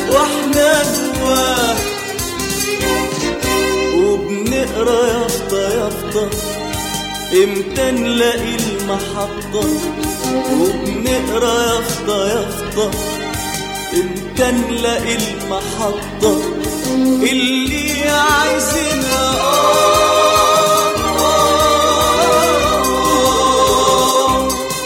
واحنا جواه وبنقرا يافطة يافطة امتى نلاقي المحطة وبنقرا يافطة يافطة امتى نلاقي المحطة اللي عايزينها آه آه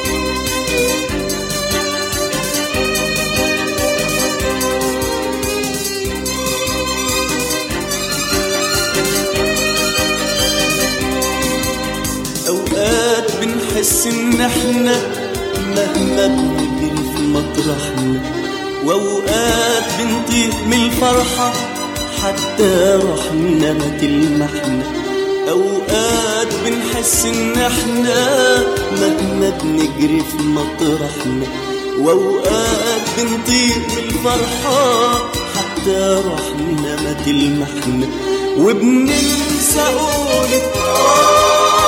أوقات بنحس إن إحنا مهما بنجري في مطرحنا وأوقات بنطير من الفرحة حتى روحنا ما تلمحنا أوقات بنحس إن إحنا مهما بنجري في مطرحنا وأوقات بنطير من الفرحة حتى روحنا ما تلمحنا وبننسى قولة آه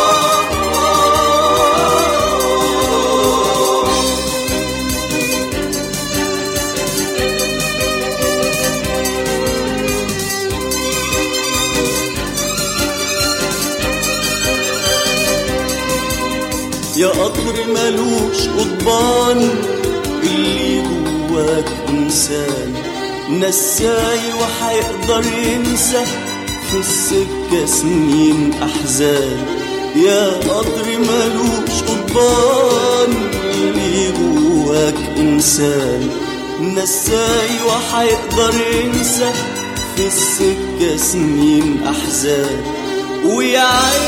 يا قطر ملوش قضبان اللي جواك انسان نساي وحيقدر ينسى في السكة سنين أحزان يا قطر ملوش قضبان اللي جواك إنسان نساي وحيقدر ينسى في السكة سنين أحزان ويا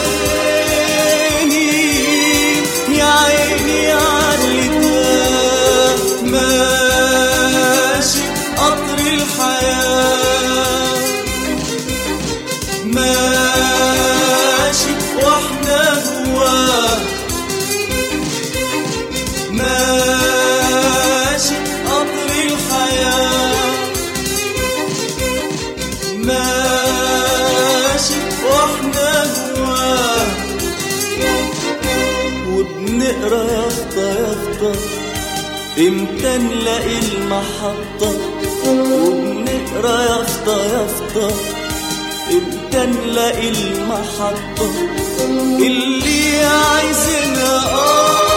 عيني يا عيني علي ماشي قطر الحياة ماشي واحنا جواه ماشي قطر الحياة ماشي واحنا جواه وبنقرا يافطة يافطة امتى نلاقي المحطة وبنقرا يافطة يافطة امتى نلاقي المحطة اللي عايزينها اه